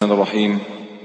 الرحمن الرحيم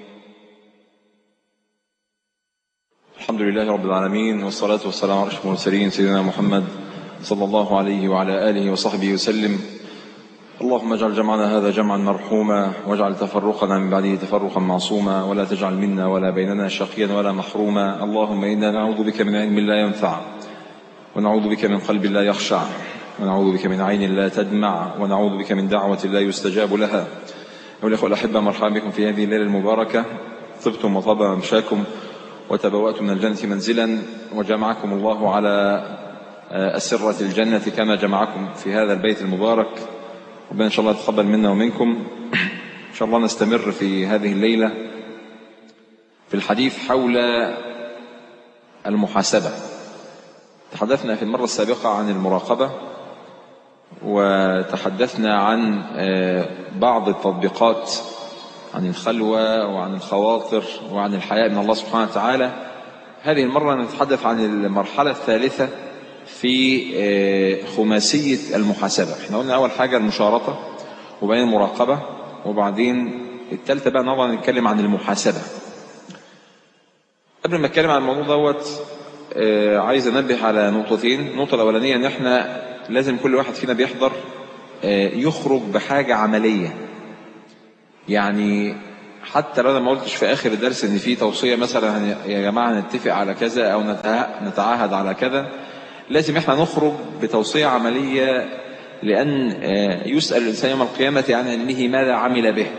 الحمد لله رب العالمين والصلاة والسلام على أشرف المرسلين سيدنا محمد صلى الله عليه وعلى آله وصحبه وسلم اللهم اجعل جمعنا هذا جمعا مرحوما واجعل تفرقنا من بعده تفرقا معصوما ولا تجعل منا ولا بيننا شقيا ولا محروما اللهم إنا نعوذ بك من علم لا ينفع ونعوذ بك من قلب لا يخشع ونعوذ بك من عين لا تدمع ونعوذ بك من دعوة لا يستجاب لها أيها الأخوة الأحبة مرحبا بكم في هذه الليلة المباركة طبتم وطاب ممشاكم وتبوأتم من الجنة منزلا وجمعكم الله على أسرة الجنة كما جمعكم في هذا البيت المبارك ربنا إن شاء الله يتقبل منا ومنكم إن شاء الله نستمر في هذه الليلة في الحديث حول المحاسبة تحدثنا في المرة السابقة عن المراقبة وتحدثنا عن بعض التطبيقات عن الخلوة وعن الخواطر وعن الحياء من الله سبحانه وتعالى هذه المرة نتحدث عن المرحلة الثالثة في خماسية المحاسبة احنا قلنا أول حاجة المشارطة وبعدين المراقبة وبعدين الثالثة بقى نظرا نتكلم عن المحاسبة قبل ما اتكلم عن الموضوع دوت عايز انبه على نقطتين النقطة الأولانية ان احنا لازم كل واحد فينا بيحضر يخرج بحاجة عملية يعني حتى لو انا ما قلتش في اخر الدرس ان في توصيه مثلا يا جماعه نتفق على كذا او نتعاهد على كذا لازم احنا نخرج بتوصيه عمليه لان يسال الانسان يوم القيامه عن علمه ماذا عمل به.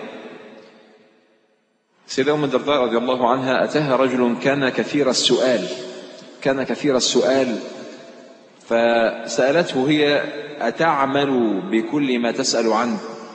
سيدة ام الدرداء رضي الله عنها اتاها رجل كان كثير السؤال كان كثير السؤال فسالته هي اتعمل بكل ما تسال عنه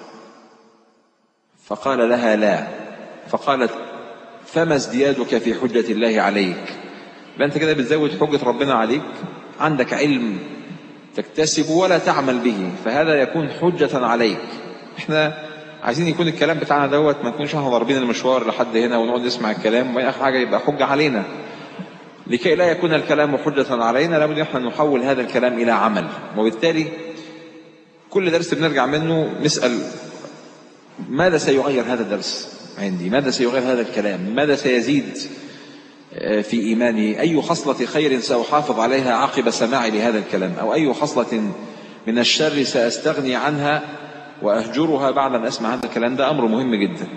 فقال لها لا فقالت فما ازديادك في حجة الله عليك يبقى انت كده بتزود حجة ربنا عليك عندك علم تكتسب ولا تعمل به فهذا يكون حجة عليك احنا عايزين يكون الكلام بتاعنا دوت ما نكونش احنا ضاربين المشوار لحد هنا ونقعد نسمع الكلام واخر حاجة يبقى حجة علينا لكي لا يكون الكلام حجة علينا لابد احنا نحول هذا الكلام إلى عمل وبالتالي كل درس بنرجع منه نسأل ماذا سيغير هذا الدرس عندي ماذا سيغير هذا الكلام ماذا سيزيد في إيماني أي خصلة خير سأحافظ عليها عقب سماعي لهذا الكلام أو أي خصلة من الشر سأستغني عنها وأهجرها بعد أن أسمع هذا الكلام ده أمر مهم جدا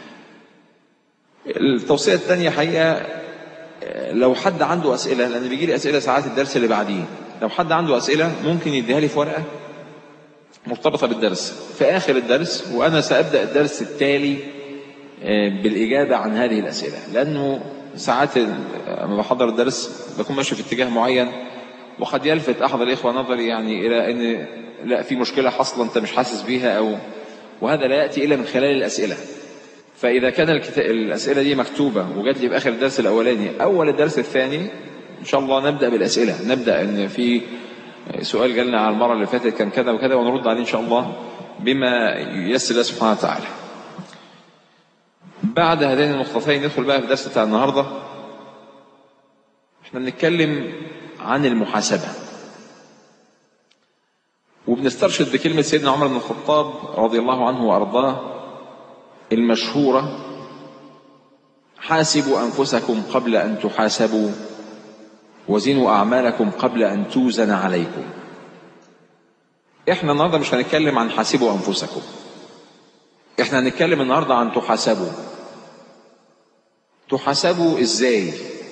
التوصية الثانية حقيقة لو حد عنده أسئلة لأن بيجي لي أسئلة ساعات الدرس اللي بعديه لو حد عنده أسئلة ممكن يديها لي في ورقة مرتبطة بالدرس في آخر الدرس وأنا سأبدأ الدرس التالي بالإجابة عن هذه الأسئلة لأنه ساعات لما بحضر الدرس بكون ماشي في اتجاه معين وقد يلفت أحد الإخوة نظري يعني إلى أن لا في مشكلة حصلا أنت مش حاسس بيها أو وهذا لا يأتي إلا من خلال الأسئلة فإذا كان الأسئلة دي مكتوبة وجات لي في آخر الدرس الأولاني أول الدرس الثاني إن شاء الله نبدأ بالأسئلة نبدأ أن في سؤال جالنا على المرة اللي فاتت كان كذا وكذا ونرد عليه إن شاء الله بما ييسر الله سبحانه وتعالى بعد هذين النقطتين ندخل بقى في الدرس بتاع النهارده احنا بنتكلم عن المحاسبة وبنسترشد بكلمة سيدنا عمر بن الخطاب رضي الله عنه وأرضاه المشهورة حاسبوا أنفسكم قبل أن تحاسبوا وزنوا أعمالكم قبل أن توزن عليكم إحنا النهاردة مش هنتكلم عن حاسبوا أنفسكم إحنا هنتكلم النهاردة عن تحاسبوا تحاسبوا إزاي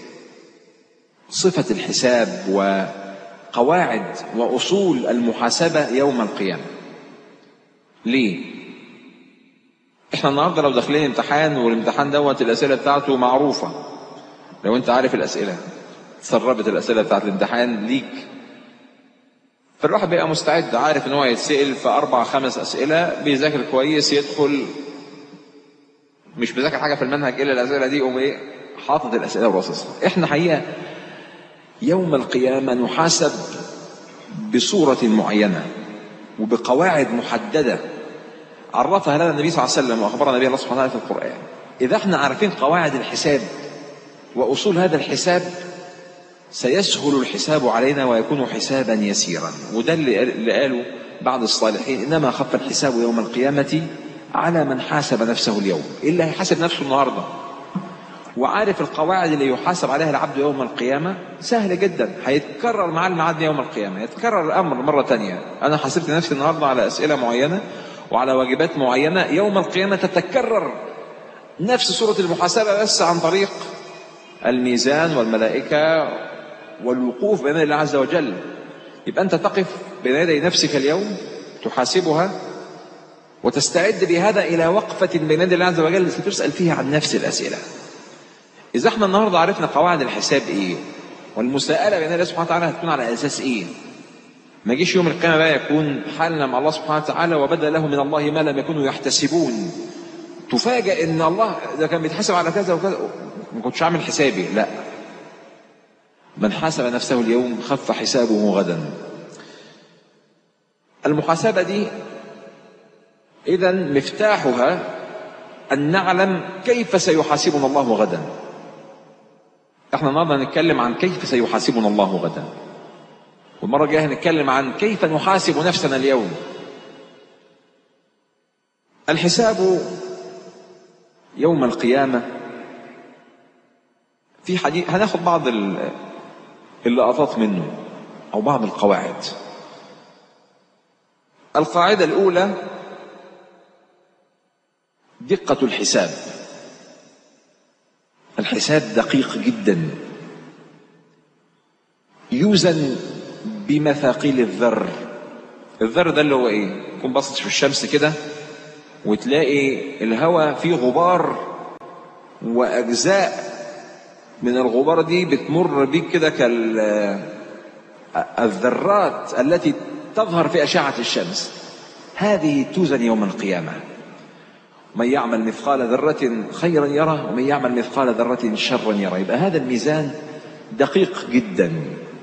صفة الحساب وقواعد وأصول المحاسبة يوم القيامة ليه إحنا النهاردة لو داخلين امتحان والامتحان دوت الأسئلة بتاعته معروفة لو أنت عارف الأسئلة تسربت الأسئلة بتاعت الامتحان ليك فالواحد بيبقى مستعد عارف ان هو يتسأل في أربع خمس أسئلة بيذاكر كويس يدخل مش بيذاكر حاجة في المنهج إلا الأسئلة دي يقوم إيه حاطط الأسئلة وراصصها إحنا حقيقة يوم القيامة نحاسب بصورة معينة وبقواعد محددة عرفها لنا النبي صلى الله عليه وسلم وأخبرنا بها الله سبحانه وتعالى في القرآن إذا احنا عارفين قواعد الحساب وأصول هذا الحساب سيسهل الحساب علينا ويكون حسابا يسيرا وده اللي قاله بعض الصالحين إنما خف الحساب يوم القيامة على من حاسب نفسه اليوم اللي هيحاسب نفسه النهارده وعارف القواعد اللي يحاسب عليها العبد يوم القيامة سهل جدا هيتكرر معاه الميعاد يوم القيامة يتكرر الأمر مرة تانية أنا حاسبت نفسي النهاردة على أسئلة معينة وعلى واجبات معينة يوم القيامة تتكرر نفس صورة المحاسبة بس عن طريق الميزان والملائكة والوقوف بين الله عز وجل يبقى أنت تقف بين يدي نفسك اليوم تحاسبها وتستعد بهذا إلى وقفة بين يدي الله عز وجل ستسأل فيها عن نفس الأسئلة إذا احنا النهاردة عرفنا قواعد الحساب إيه والمساءلة بين الله سبحانه وتعالى هتكون على أساس إيه ما يجيش يوم القيامة بقى يكون حالنا مع الله سبحانه وتعالى وبدا له من الله ما لم يكونوا يحتسبون تفاجأ إن الله ده كان بيتحاسب على كذا وكذا ما كنتش عامل حسابي لا من حاسب نفسه اليوم خف حسابه غدا المحاسبة دي إذا مفتاحها أن نعلم كيف سيحاسبنا الله غدا احنا النهارده هنتكلم عن كيف سيحاسبنا الله غدا والمرة الجاية هنتكلم عن كيف نحاسب نفسنا اليوم الحساب يوم القيامة في حديث هناخد بعض اللقطات منه أو بعض القواعد القاعدة الأولى دقة الحساب الحساب دقيق جدا يوزن بمثاقيل الذر الذر ده اللي هو ايه تكون باصص في الشمس كده وتلاقي الهواء فيه غبار واجزاء من الغبار دي بتمر بيك كده كال الذرات التي تظهر في اشعه الشمس هذه توزن يوم القيامه من يعمل مثقال ذرة خيرا يره ومن يعمل مثقال ذرة شرا يره يبقى هذا الميزان دقيق جدا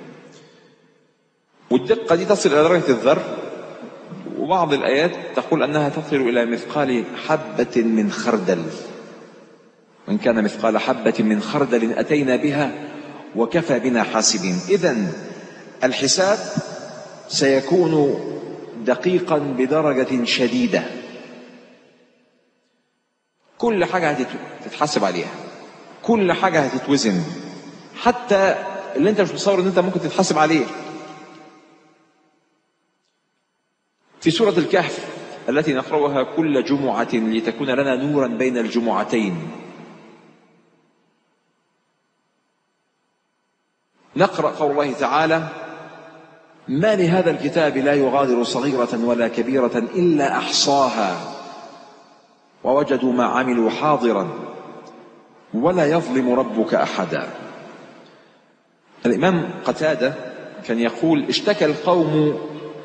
والدقة دي تصل إلى درجة الذر وبعض الآيات تقول أنها تصل إلى مثقال حبة من خردل وإن كان مثقال حبة من خردل أتينا بها وكفى بنا حاسبين إذا الحساب سيكون دقيقا بدرجة شديدة كل حاجة هتتحاسب عليها كل حاجة هتتوزن حتى اللي انت مش متصور ان انت ممكن تتحاسب عليه في سورة الكهف التي نقرأها كل جمعة لتكون لنا نورا بين الجمعتين نقرأ قول الله تعالى ما لهذا الكتاب لا يغادر صغيرة ولا كبيرة إلا أحصاها ووجدوا ما عملوا حاضرا ولا يظلم ربك احدا الامام قتاده كان يقول اشتكى القوم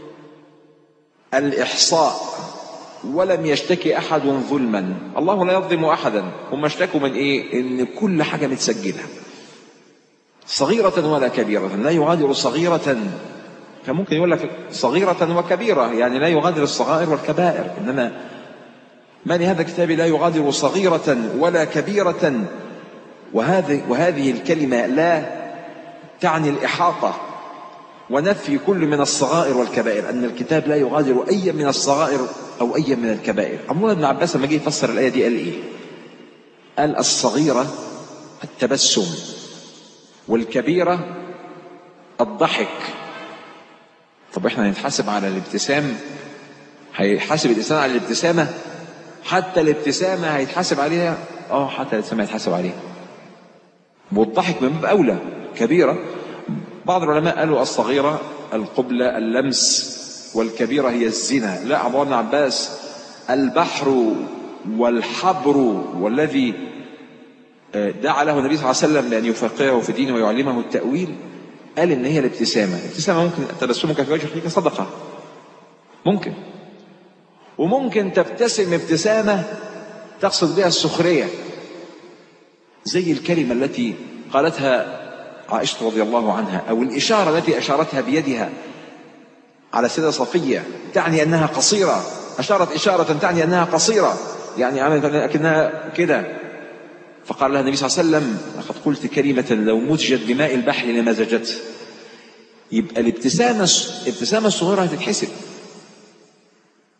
الاحصاء ولم يشتكي احد ظلما الله لا يظلم احدا هم اشتكوا من ايه ان كل حاجه متسجله صغيرة ولا كبيرة لا يغادر صغيرة كان ممكن يقول لك صغيرة وكبيرة يعني لا يغادر الصغائر والكبائر إنما ما لهذا الكتاب لا يغادر صغيرة ولا كبيرة وهذه وهذه الكلمة لا تعني الإحاطة ونفي كل من الصغائر والكبائر أن الكتاب لا يغادر أي من الصغائر أو أي من الكبائر عبد الله بن عباس لما جه يفسر الآية دي قال إيه؟ قال الصغيرة التبسم والكبيرة الضحك طب احنا هنتحاسب على الابتسام هيحاسب الإنسان على الابتسامة حتى الابتسامة هيتحاسب عليها اه حتى الابتسامة هيتحاسب عليها والضحك من باب أولى كبيرة بعض العلماء قالوا الصغيرة القبلة اللمس والكبيرة هي الزنا لا عبد الله بن عباس البحر والحبر والذي دعا له النبي صلى الله عليه وسلم بأن يفقهه في دينه ويعلمه التأويل قال إن هي الابتسامة الابتسامة ممكن تبسمك في وجه أخيك صدقة ممكن وممكن تبتسم ابتسامة تقصد بها السخرية زي الكلمة التي قالتها عائشة رضي الله عنها أو الإشارة التي أشارتها بيدها على السيدة صفية تعني أنها قصيرة أشارت إشارة تعني أنها قصيرة يعني عملت لكنها كده فقال لها النبي صلى الله عليه وسلم لقد قلت كلمة لو مزجت بماء البحر لمزجت يبقى الابتسامة الابتسامة الصغيرة هتتحسب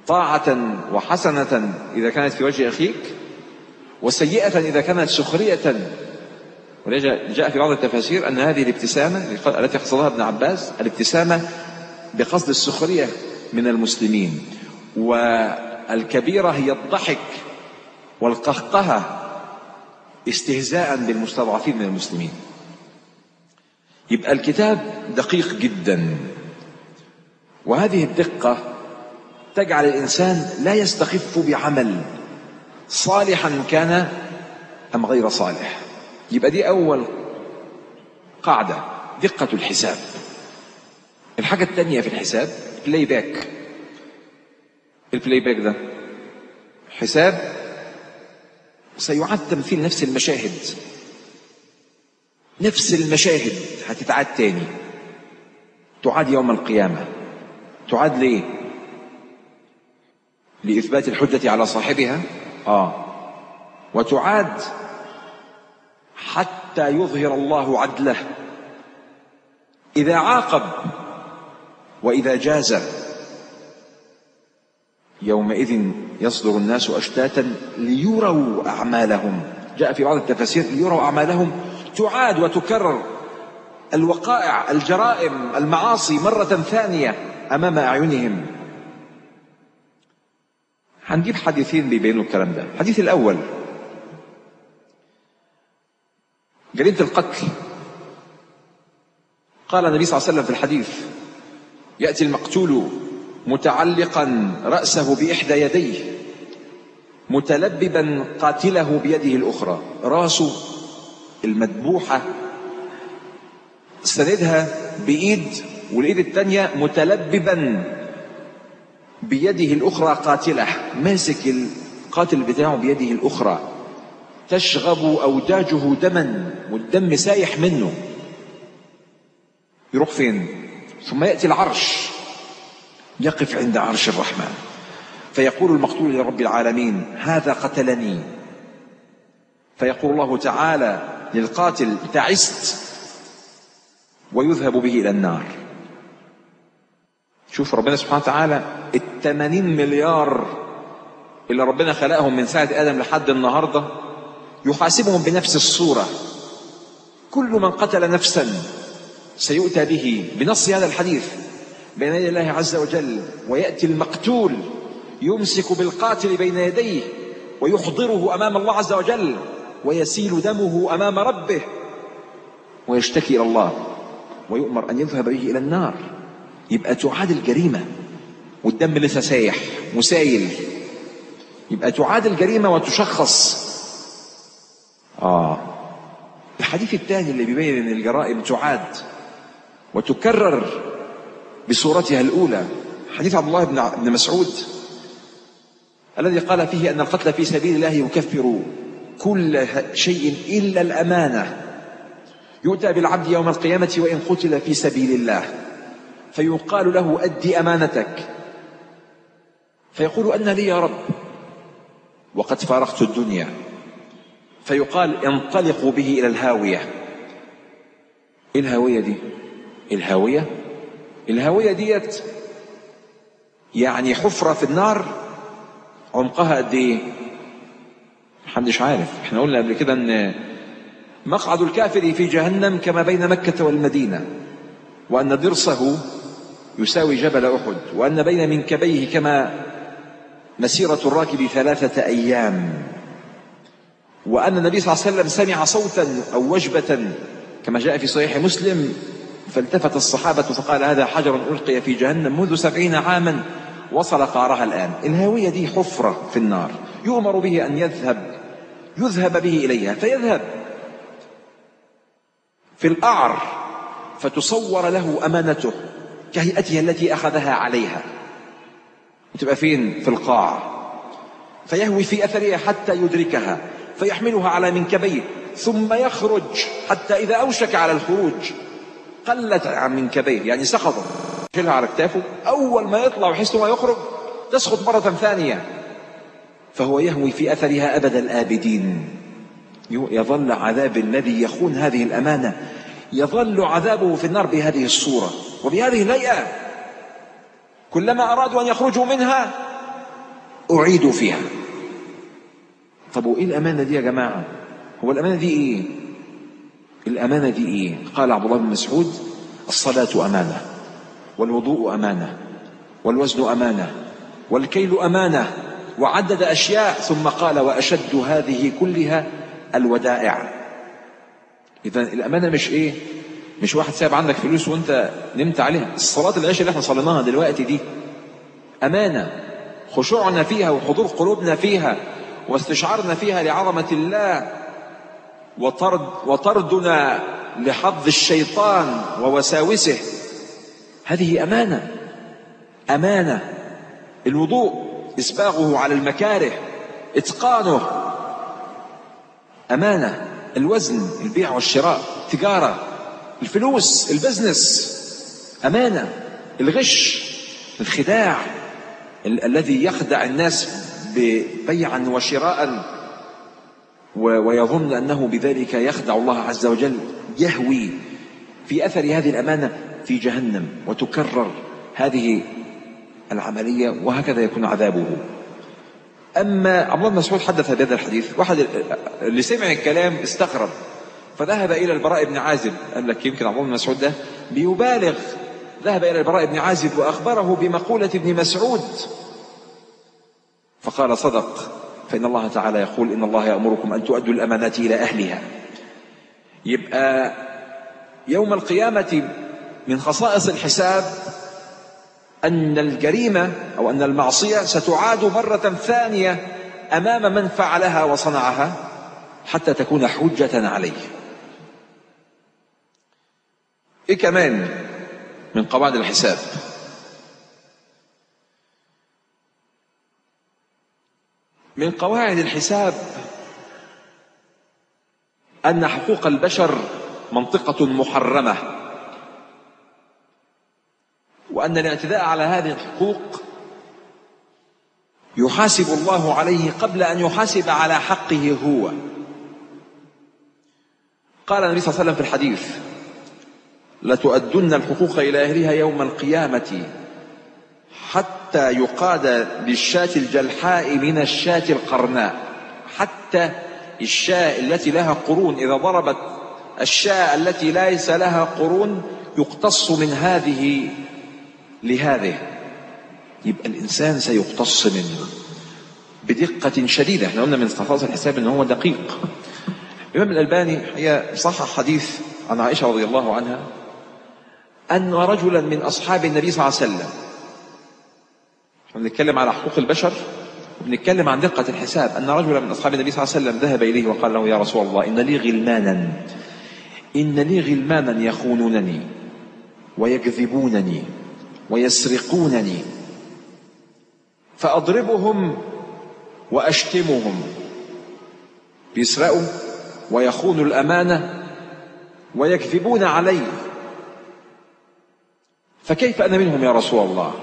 طاعة وحسنة إذا كانت في وجه أخيك وسيئة إذا كانت سخرية ولذا جاء في بعض التفاسير أن هذه الابتسامة التي قصدها ابن عباس الابتسامة بقصد السخرية من المسلمين والكبيرة هي الضحك والقهقهة استهزاء بالمستضعفين من المسلمين يبقى الكتاب دقيق جدا وهذه الدقة تجعل الإنسان لا يستخف بعمل صالحا كان أم غير صالح يبقى دي أول قاعدة دقة الحساب الحاجة الثانية في الحساب بلاي باك البلاي باك ده حساب سيعاد تمثيل نفس المشاهد نفس المشاهد هتتعاد تاني تعاد يوم القيامة تعاد ليه لإثبات الحجة على صاحبها آه وتعاد حتى يظهر الله عدله إذا عاقب وإذا جاز يومئذ يصدر الناس أشتاتا ليروا أعمالهم جاء في بعض التفاسير ليروا أعمالهم تعاد وتكرر الوقائع الجرائم المعاصي مرة ثانية أمام أعينهم هنجيب حديثين بيبينوا الكلام ده الحديث الأول جريمة القتل قال النبي صلى الله عليه وسلم في الحديث يأتي المقتول متعلقا رأسه بإحدى يديه متلببا قاتله بيده الأخرى راسه المذبوحة سندها بإيد والإيد الثانية متلببا بيده الأخرى قاتله ماسك القاتل بتاعه بيده الأخرى تشغب أوداجه دما والدم سايح منه يروح فين ثم يأتي العرش يقف عند عرش الرحمن فيقول المقتول لرب العالمين هذا قتلني فيقول الله تعالى للقاتل تعست ويذهب به إلى النار شوف ربنا سبحانه وتعالى الثمانين مليار اللي ربنا خلقهم من ساعة آدم لحد النهاردة يحاسبهم بنفس الصورة كل من قتل نفسا سيؤتى به بنص هذا الحديث بين يدي الله عز وجل ويأتي المقتول يمسك بالقاتل بين يديه ويحضره أمام الله عز وجل ويسيل دمه أمام ربه ويشتكي إلى الله ويؤمر أن يذهب به إلى النار يبقى تعاد الجريمة والدم لسه سايح مسايل يبقى تعاد الجريمة وتشخص آه الحديث الثاني اللي بيبين أن الجرائم تعاد وتكرر بصورتها الأولى حديث عبد الله بن مسعود الذي قال فيه أن القتل في سبيل الله يكفر كل شيء إلا الأمانة يؤتى بالعبد يوم القيامة وإن قتل في سبيل الله فيقال له أدي أمانتك فيقول أن لي يا رب وقد فارقت الدنيا فيقال انطلقوا به إلى الهاوية إيه الهاوية دي الهاوية الهاوية ديت يعني حفرة في النار عمقها قد ايه محدش عارف احنا قلنا قبل كده ان مقعد الكافر في جهنم كما بين مكة والمدينة وأن ضرسه يساوي جبل أحد وأن بين منكبيه كما مسيرة الراكب ثلاثة أيام وأن النبي صلى الله عليه وسلم سمع صوتا أو وجبة كما جاء في صحيح مسلم فالتفت الصحابة فقال هذا حجر ألقي في جهنم منذ سبعين عاما وصل قارها الآن الهاوية دي حفرة في النار يؤمر به أن يذهب يذهب به إليها فيذهب في القعر فتصور له أمانته كهيئتها التي أخذها عليها وتبقى فين في القاع فيهوي في أثرها حتى يدركها فيحملها على منكبيه ثم يخرج حتى إذا أوشك على الخروج قلت عن منكبيه يعني سقطت يشيلها على كتافه أول ما يطلع ويحس ما يخرج تسقط مرة ثانية فهو يهوي في أثرها أبد الآبدين يظل عذاب الذي يخون هذه الأمانة يظل عذابه في النار بهذه الصورة وبهذه الهيئة كلما أرادوا أن يخرجوا منها أعيد فيها طب وإيه الأمانة دي يا جماعة هو الأمانة دي إيه الأمانة دي إيه قال عبد الله بن مسعود الصلاة أمانة والوضوء أمانة والوزن أمانة والكيل أمانة وعدد أشياء ثم قال وأشد هذه كلها الودائع إذا الأمانة مش إيه مش واحد سايب عندك فلوس وانت نمت عليها الصلاة العشاء اللي احنا صليناها دلوقتي دي أمانة خشوعنا فيها وحضور قلوبنا فيها واستشعارنا فيها لعظمة الله وطرد وطردنا لحظ الشيطان ووساوسه هذه أمانة أمانة الوضوء إسباغه على المكاره إتقانه أمانة الوزن البيع والشراء تجارة الفلوس البزنس أمانة الغش الخداع ال- الذي يخدع الناس ببيعا وشراء و- ويظن أنه بذلك يخدع الله عز وجل يهوي في أثر هذه الأمانة في جهنم وتكرر هذه العملية وهكذا يكون عذابه أما عبد الله بن مسعود حدث بهذا الحديث واحد اللي سمع الكلام استغرب فذهب إلى البراء بن عازب قال لك يمكن عبد الله بن مسعود ده بيبالغ ذهب إلى البراء بن عازب وأخبره بمقولة ابن مسعود فقال صدق فإن الله تعالى يقول إن الله يأمركم أن تؤدوا الأمانات إلى أهلها يبقى يوم القيامة من خصائص الحساب أن الجريمة أو أن المعصية ستعاد مرة ثانية أمام من فعلها وصنعها حتى تكون حجة عليه إيه كمان من قواعد الحساب من قواعد الحساب أن حقوق البشر منطقة محرمة وأن الاعتداء على هذه الحقوق يحاسب الله عليه قبل أن يحاسب على حقه هو قال النبي صلى الله عليه وسلم في الحديث لتؤدن الحقوق إلى أهلها يوم القيامة حتى يقاد للشاة الجلحاء من الشاة القرناء حتى الشاة التي لها قرون إذا ضربت الشاة التي ليس لها قرون يقتص من هذه لهذه يبقى الإنسان سيقتص منه بدقة شديدة احنا قلنا من خصائص الحساب ان هو دقيق الإمام الألباني هي صح حديث عن عائشة رضي الله عنها أن رجلا من أصحاب النبي صلى الله عليه وسلم احنا بنتكلم على حقوق البشر وبنتكلم عن دقة الحساب أن رجلا من أصحاب النبي صلى الله عليه وسلم ذهب إليه وقال له يا رسول الله إن لي غلمانا إن لي غلمانا يخونونني ويكذبونني ويسرقونني فأضربهم وأشتمهم بيسرقوا ويخونوا الأمانة ويكذبون علي فكيف أنا منهم يا رسول الله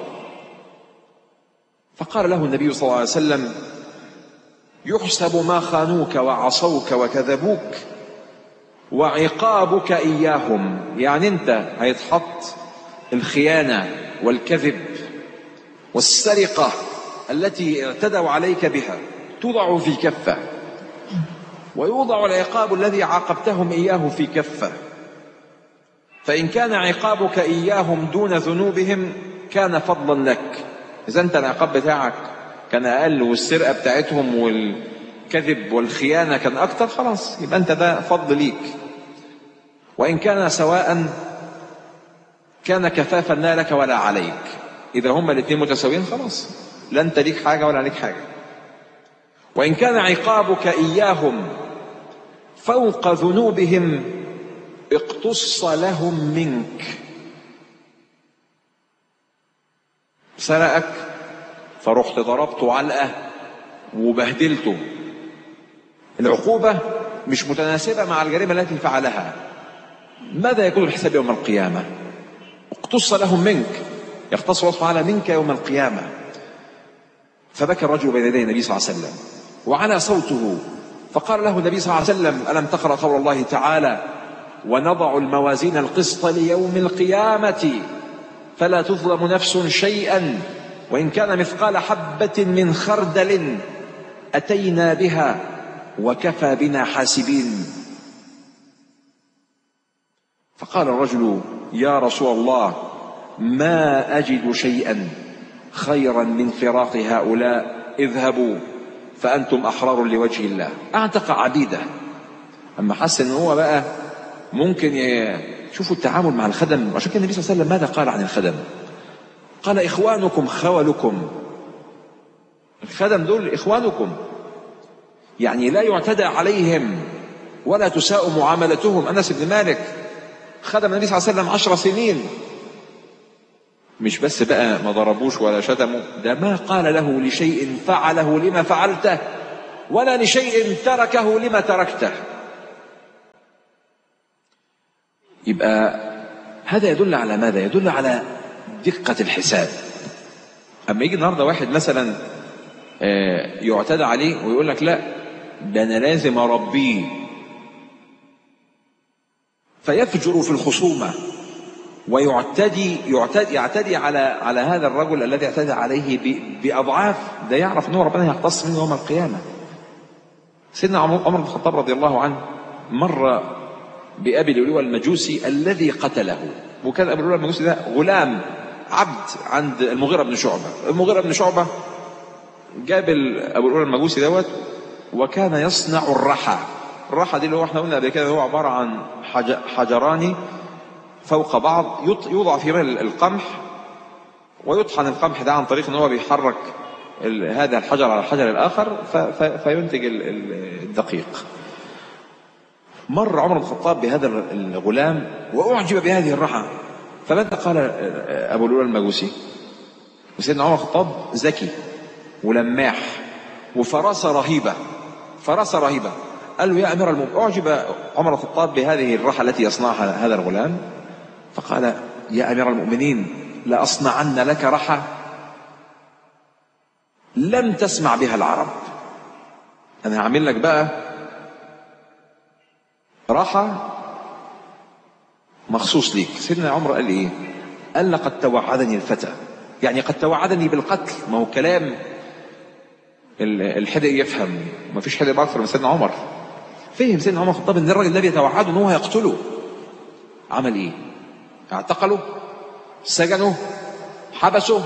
فقال له النبي صلى الله عليه وسلم يحسب ما خانوك وعصوك وكذبوك وعقابك إياهم يعني أنت هيتحط الخيانة والكذب والسرقة التي اعتدوا عليك بها توضع في كفة ويوضع العقاب الذي عاقبتهم إياه في كفة فإن كان عقابك إياهم دون ذنوبهم كان فضلا لك إذا أنت العقاب بتاعك كان أقل والسرقة بتاعتهم والكذب والخيانة كان أكتر خلاص يبقى أنت ده فضل ليك وإن كان سواء كان كفافا لا لك ولا عليك إذا هما الاثنين متساويين خلاص لا أنت ليك حاجة ولا عليك حاجة وإن كان عقابك إياهم فوق ذنوبهم اقتص لهم منك سرقك فرحت ضربته علقة وبهدلته العقوبة مش متناسبة مع الجريمة التي فعلها ماذا يكون الحساب يوم القيامة اقتص لهم منك يختص الله تعالى منك يوم القيامة فبكى الرجل بين يدي النبي صلى الله عليه وسلم وعلى صوته فقال له النبي صلى الله عليه وسلم ألم تقرأ قول الله تعالى ونضع الموازين القسط ليوم القيامة فلا تظلم نفس شيئا وإن كان مثقال حبة من خردل أتينا بها وكفى بنا حاسبين فقال الرجل يا رسول الله ما أجد شيئا خيرا من فراق هؤلاء اذهبوا فأنتم أحرار لوجه الله أعتق عبيده أما حس إن هو بقى ممكن ي... شوفوا التعامل مع الخدم عشان كده النبي صلى الله عليه وسلم ماذا قال عن الخدم قال إخوانكم خولكم الخدم دول إخوانكم يعني لا يعتدى عليهم ولا تساء معاملتهم أنس بن مالك خدم النبي صلى الله عليه وسلم عشر سنين مش بس بقى ما ضربوش ولا شتموا ده ما قال له لشيء فعله لما فعلته ولا لشيء تركه لما تركته يبقى هذا يدل على ماذا يدل على دقة الحساب أما يجي النهاردة واحد مثلا يعتدى عليه ويقول لك لا ده أنا لازم أربيه فيفجر في الخصومة ويعتدي يعتدي يعتدي على على هذا الرجل الذي اعتدى عليه باضعاف ده يعرف ان هو ربنا يقتص منه يوم القيامه. سيدنا عمر بن الخطاب رضي الله عنه مر بابي الولوى المجوسي الذي قتله وكان ابي الولوى المجوسي ده غلام عبد عند المغيره بن شعبه، المغيره بن شعبه جاب ابو الولوى المجوسي دوت وكان يصنع الرحى، الرحى دي اللي هو احنا قلنا قبل كده هو عباره عن حجران فوق بعض يوضع في القمح ويطحن القمح ده عن طريق ان هو بيحرك هذا الحجر على الحجر الاخر فينتج الدقيق. مر عمر بن الخطاب بهذا الغلام واعجب بهذه الرحى فماذا قال ابو لؤلؤ المجوسي؟ وسيدنا عمر الخطاب ذكي ولماح وفراسه رهيبه فراسه رهيبه قال له يا امير المؤمنين اعجب عمر الخطاب بهذه الرحى التي يصنعها هذا الغلام فقال يا امير المؤمنين لاصنعن لك رحى لم تسمع بها العرب انا هعمل لك بقى رحى مخصوص ليك سيدنا عمر قال ايه قال لقد توعدني الفتى يعني قد توعدني بالقتل ما هو كلام الحدق يفهم ما فيش حدق اكثر من سيدنا عمر فهم سيدنا عمر الخطاب ان الراجل ده بيتوعده ان هو هيقتله عمل ايه اعتقله سجنه حبسه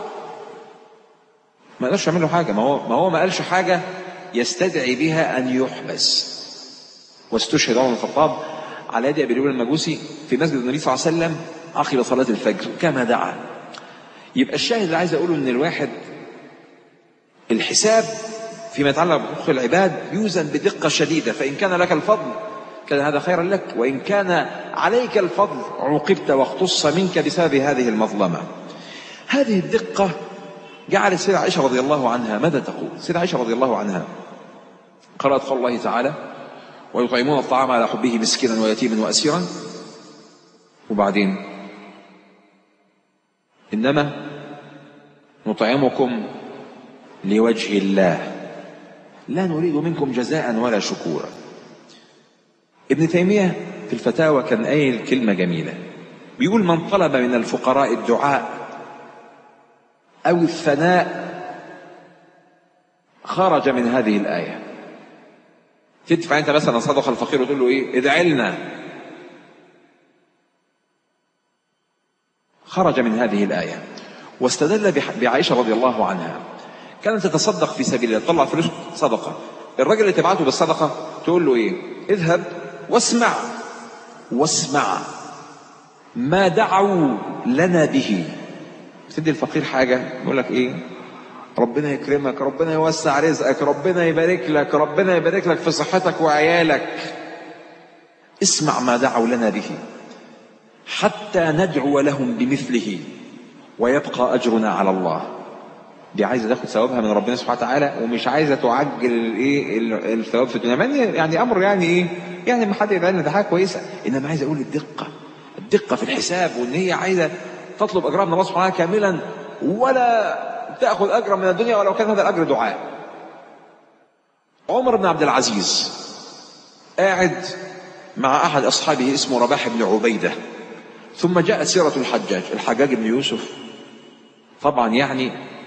ما قدرش يعمل له حاجه ما هو ما هو ما قالش حاجه يستدعي بها ان يحبس واستشهد عمر بن الخطاب على يد ابي المجوسي في مسجد النبي صلى الله عليه وسلم عقب صلاه الفجر كما دعا يبقى الشاهد اللي عايز اقوله ان الواحد الحساب فيما يتعلق بحقوق العباد يوزن بدقه شديده فان كان لك الفضل كان هذا خيرا لك وإن كان عليك الفضل عوقبت واختص منك بسبب هذه المظلمة هذه الدقة جعلت سيدة عائشة رضي الله عنها ماذا تقول سيدة عائشة رضي الله عنها قرأت قول الله تعالى ويطعمون الطعام على حبه مسكينا ويتيما وأسيرا وبعدين إنما نطعمكم لوجه الله لا نريد منكم جزاء ولا شكورا ابن تيمية في الفتاوى كان قايل كلمة جميلة بيقول من طلب من الفقراء الدعاء أو الثناء خرج من هذه الآية تدفع أنت مثلا صدق الفقير وتقول له إيه ادعي لنا خرج من هذه الآية واستدل بعائشة رضي الله عنها كانت تتصدق في سبيل الله تطلع فلوس صدقة الراجل اللي تبعته بالصدقة تقول له إيه اذهب واسمع واسمع ما دعوا لنا به تدي الفقير حاجة يقول لك ايه ربنا يكرمك ربنا يوسع رزقك ربنا يبارك لك ربنا يبارك لك في صحتك وعيالك اسمع ما دعوا لنا به حتى ندعو لهم بمثله ويبقى أجرنا على الله دي عايزه تاخد ثوابها من ربنا سبحانه وتعالى ومش عايزه تعجل الايه الثواب في الدنيا يعني امر يعني ايه يعني لما حد يدعي لنا ده حاجه كويسه انما عايز اقول الدقه الدقه في الحساب وان هي عايزه تطلب اجرها من الله سبحانه وتعالى كاملا ولا تاخذ اجرا من الدنيا ولو كان هذا الاجر دعاء عمر بن عبد العزيز قاعد مع احد اصحابه اسمه رباح بن عبيده ثم جاءت سيره الحجاج الحجاج بن يوسف طبعا يعني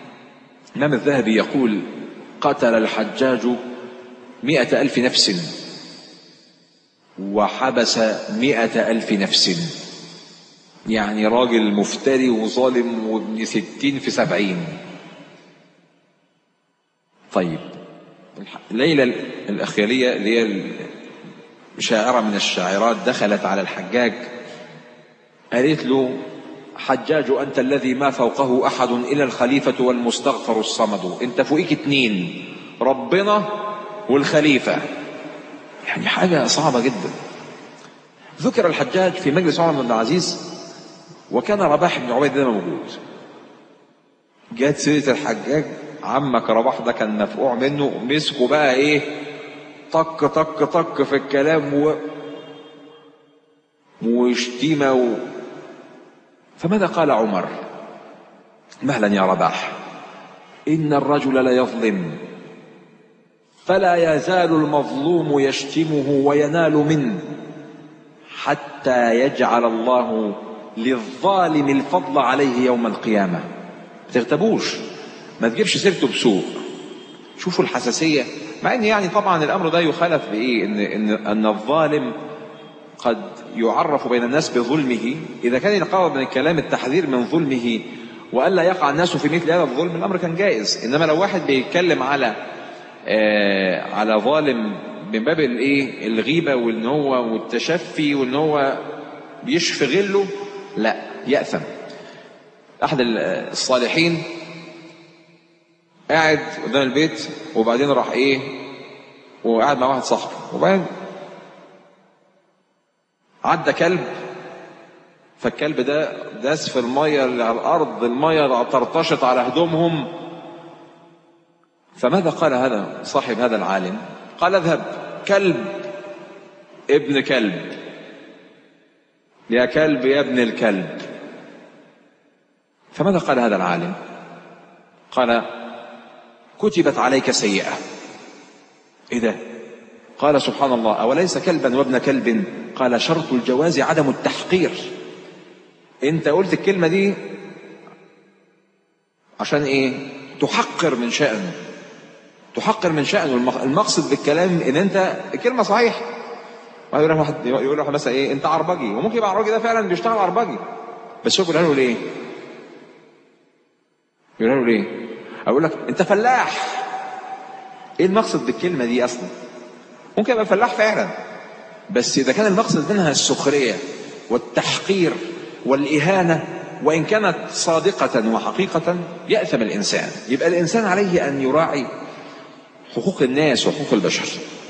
الإمام الذهبي يقول قتل الحجاج مئة ألف نفس وحبس مئة ألف نفس يعني راجل مفتري وظالم وابن ستين في سبعين طيب ليلى الأخيالية اللي هي شاعرة من الشاعرات دخلت على الحجاج قالت له حجاج أنت الذي ما فوقه أحد إلا الخليفة والمستغفر الصمد أنت فوقيك اتنين ربنا والخليفة يعني حاجة صعبة جدا ذكر الحجاج في مجلس عمر بن العزيز وكان رباح بن عبيد الله موجود جت سيرة الحجاج عمك رباح ده كان مفقوع منه مسكوا بقى ايه طق طق طق في الكلام و... وشتيمة و... فماذا قال عمر مهلا يا رباح إن الرجل ليظلم فلا يزال المظلوم يشتمه وينال منه حتى يجعل الله للظالم الفضل عليه يوم القيامة ما تغتبوش ما تجيبش سيرته بسوء شوفوا الحساسية مع ان يعني طبعا الامر ده يخالف بايه ان ان ان الظالم قد يعرف بين الناس بظلمه اذا كان القرار من الكلام التحذير من ظلمه والا يقع الناس في مثل هذا الظلم الامر كان جائز انما لو واحد بيتكلم على آه على ظالم من باب الايه الغيبه وان هو والتشفي وان هو بيشفي غله لا ياثم احد الصالحين قاعد قدام البيت وبعدين راح ايه وقاعد مع واحد صاحبه وبعدين عدى كلب فالكلب ده داس في الميه اللي على الارض الميه طرطشت على هدومهم فماذا قال هذا صاحب هذا العالم قال اذهب كلب ابن كلب يا كلب يا ابن الكلب فماذا قال هذا العالم قال كتبت عليك سيئة إيه ده قال سبحان الله أوليس كلبا وابن كلب قال شرط الجواز عدم التحقير انت قلت الكلمة دي عشان ايه تحقر من شأنه تحقر من شأنه المقصد بالكلام ان انت الكلمة صحيح يقول واحد يقول واحد مثلا ايه انت عربجي وممكن يبقى عربجي ده فعلا بيشتغل عربجي بس هو بيقول له ليه؟ يقول له ليه؟ اقول لك انت فلاح ايه المقصد بالكلمه دي اصلا ممكن يبقى فلاح فعلا بس اذا كان المقصد منها السخريه والتحقير والاهانه وان كانت صادقه وحقيقه ياثم الانسان يبقى الانسان عليه ان يراعي حقوق الناس وحقوق البشر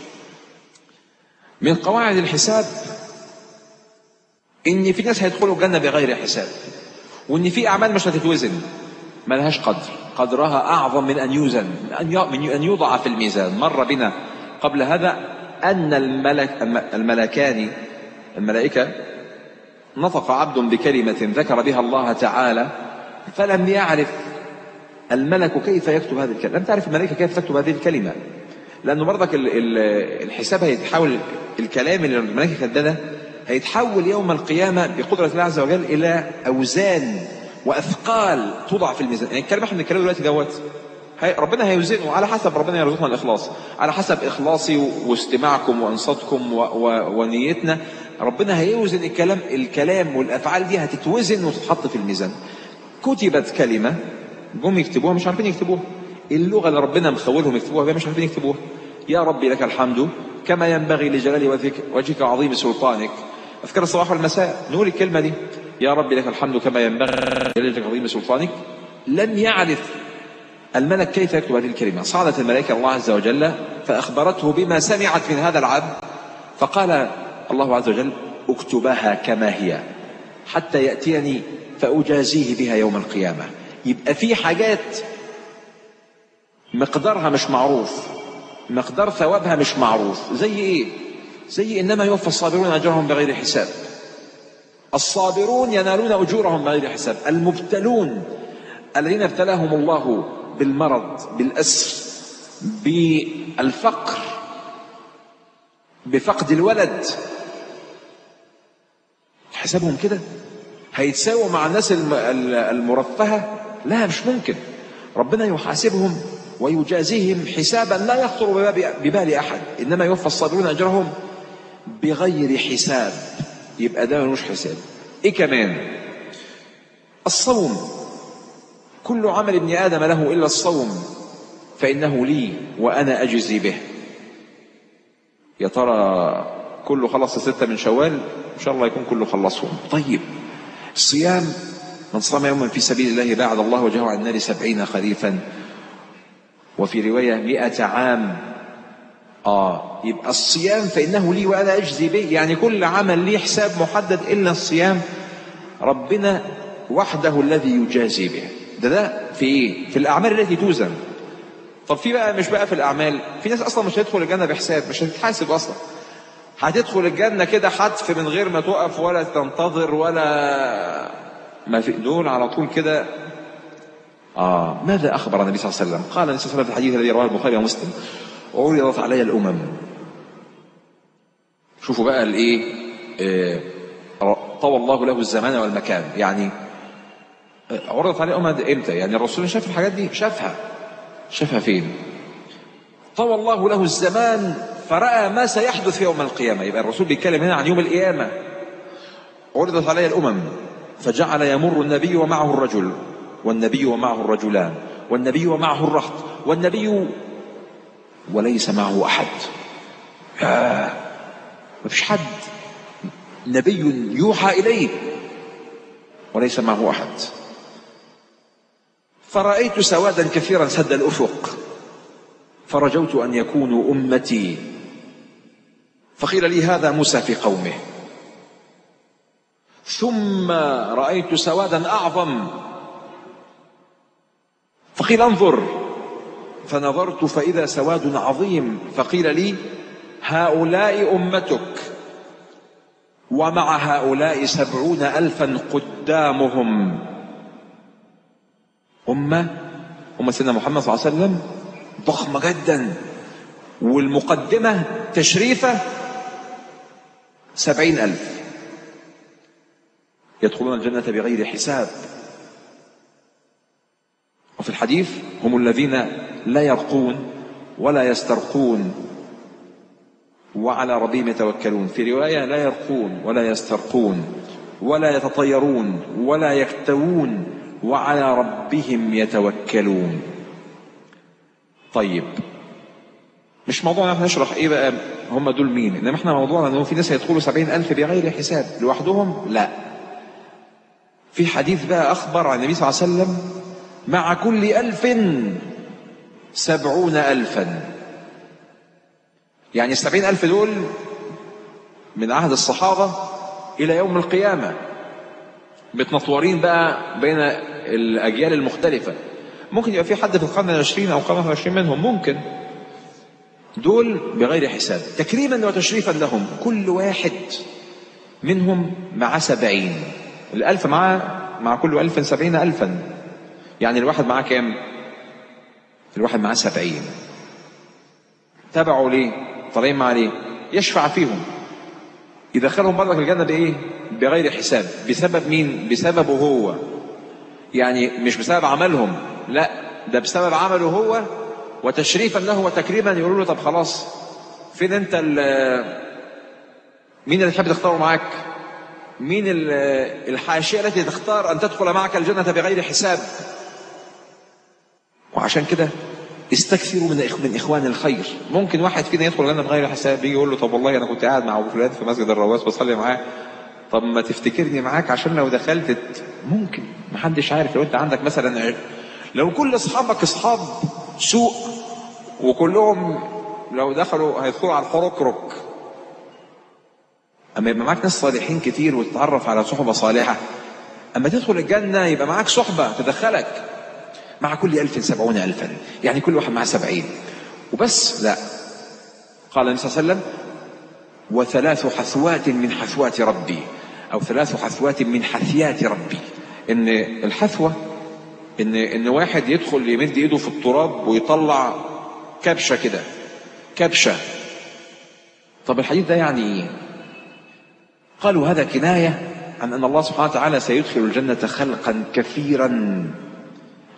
من قواعد الحساب ان في ناس هيدخلوا الجنه بغير حساب وان في اعمال مش هتتوزن ملهاش قدر قدرها أعظم من أن يوزن من أن يوضع في الميزان مر بنا قبل هذا أن الملك الملكان الملائكة نطق عبد بكلمة ذكر بها الله تعالى فلم يعرف الملك كيف يكتب هذه الكلمة لم تعرف الملائكة كيف تكتب هذه الكلمة لأنه برضك الحساب هيتحول الكلام اللي الملائكة كتبه هيتحول يوم القيامة بقدرة الله عز وجل إلى أوزان واثقال توضع في الميزان يعني الكلام احنا بنتكلم دلوقتي دوت هي ربنا هيوزنه على حسب ربنا يرزقنا الاخلاص على حسب اخلاصي واستماعكم وانصاتكم و... و... ونيتنا ربنا هيوزن الكلام الكلام والافعال دي هتتوزن وتتحط في الميزان كتبت كلمه جم يكتبوها مش عارفين يكتبوها اللغه اللي ربنا مخولهم يكتبوها بها مش عارفين يكتبوها يا ربي لك الحمد كما ينبغي لجلال وجهك, وجهك عظيم سلطانك اذكر الصباح والمساء نقول الكلمه دي يا رب لك الحمد كما ينبغي لجلالك عظيم سلطانك لم يعرف الملك كيف يكتب هذه الكلمة صعدت الملائكة الله عز وجل فأخبرته بما سمعت من هذا العبد فقال الله عز وجل اكتبها كما هي حتى يأتيني فأجازيه بها يوم القيامة يبقى في حاجات مقدارها مش معروف مقدار ثوابها مش معروف زي ايه زي انما يوفى الصابرون اجرهم بغير حساب الصابرون ينالون اجورهم بغير حساب المبتلون الذين ابتلاهم الله بالمرض بالاسر بالفقر بفقد الولد حسابهم كده هيتساووا مع الناس المرفهه لا مش ممكن ربنا يحاسبهم ويجازيهم حسابا لا يخطر بباب- ببال احد انما يوفى الصابرون اجرهم بغير حساب يبقى ده ملوش حساب ايه كمان الصوم كل عمل ابن ادم له الا الصوم فانه لي وانا اجزي به يا ترى كله خلص ستة من شوال ان شاء الله يكون كله خلصهم طيب الصيام من صام يوما في سبيل الله باعد الله وجهه عن النار سبعين خريفا وفي رواية مئة عام آه يبقى الصيام فإنه لي وأنا أجزي به يعني كل عمل ليه حساب محدد إلا الصيام ربنا وحده الذي يجازي به ده ده في إيه؟ في الأعمال التي توزن طب في بقى مش بقى في الأعمال في ناس أصلا مش هتدخل الجنة بحساب مش هتتحاسب أصلا هتدخل الجنة كده حتف من غير ما تقف ولا تنتظر ولا ما في دول على طول كده آه ماذا أخبر النبي صلى الله عليه وسلم قال النبي صلى الله عليه وسلم في الحديث الذي رواه البخاري ومسلم عرضت علي الأمم شوفوا بقى الإيه آه، طوى الله له الزمان والمكان يعني آه، عرضت علي الأمم ده إمتى يعني الرسول شاف الحاجات دي شافها شافها فين طوى الله له الزمان فرأى ما سيحدث يوم القيامة يبقى الرسول بيتكلم هنا عن يوم القيامة عرضت علي الأمم فجعل يمر النبي ومعه الرجل والنبي ومعه الرجلان والنبي ومعه الرهط والنبي وليس معه أحد آه ما فيش حد نبي يوحى إليه وليس معه أحد فرأيت سوادا كثيرا سد الأفق فرجوت أن يكونوا أمتي فقيل لي هذا موسى في قومه ثم رأيت سوادا أعظم فقيل انظر فنظرت فإذا سواد عظيم فقيل لي هؤلاء أمتك ومع هؤلاء سبعون ألفا قدامهم أمة أمة سيدنا محمد صلى الله عليه وسلم ضخمة جدا والمقدمة تشريفة سبعين ألف يدخلون الجنة بغير حساب وفي الحديث هم الذين لا يرقون ولا يسترقون وعلى ربهم يتوكلون في رواية لا يرقون ولا يسترقون ولا يتطيرون ولا يكتوون وعلى ربهم يتوكلون طيب مش موضوعنا احنا نشرح ايه بقى هم دول مين انما احنا موضوعنا انه في ناس هيدخلوا سبعين الف بغير حساب لوحدهم لا في حديث بقى اخبر عن النبي صلى الله عليه وسلم مع كل الف سبعون الفا يعني السبعين الف دول من عهد الصحابة الى يوم القيامة متنطورين بقى بين الاجيال المختلفة ممكن يبقى في حد في القرن العشرين او القرن العشرين منهم ممكن دول بغير حساب تكريما وتشريفا لهم كل واحد منهم مع سبعين الألف مع مع كل ألف سبعين ألفا يعني الواحد معاه كام الواحد معاه سبعين تبعوا ليه طالعين معاه ليه يشفع فيهم يدخلهم برضك الجنة بإيه بغير حساب بسبب مين بسببه هو يعني مش بسبب عملهم لا ده بسبب عمله هو وتشريفا له وتكريما يقولوا له طب خلاص فين انت مين اللي تحب تختاره معاك مين الحاشية التي تختار أن تدخل معك الجنة بغير حساب وعشان كده استكثروا من من إخوان الخير ممكن واحد فينا يدخل الجنة بغير حساب يجي يقول له طب والله أنا كنت قاعد مع أبو فلان في مسجد الرواس بصلي معاه طب ما تفتكرني معاك عشان لو دخلت ممكن محدش عارف لو انت عندك مثلا لو كل اصحابك اصحاب سوء وكلهم لو دخلوا هيدخلوا على الحركرك اما يبقى معاك ناس صالحين كتير وتتعرف على صحبه صالحه اما تدخل الجنه يبقى معاك صحبه تدخلك مع كل ألف سبعون ألفا يعني كل واحد معاه سبعين وبس لا قال النبي صلى الله عليه وسلم وثلاث حثوات من حثوات ربي أو ثلاث حثوات من حثيات ربي إن الحثوة إن إن واحد يدخل يمد إيده في التراب ويطلع كبشة كده كبشة طب الحديث ده يعني إيه؟ قالوا هذا كناية عن أن الله سبحانه وتعالى سيدخل الجنة خلقا كثيرا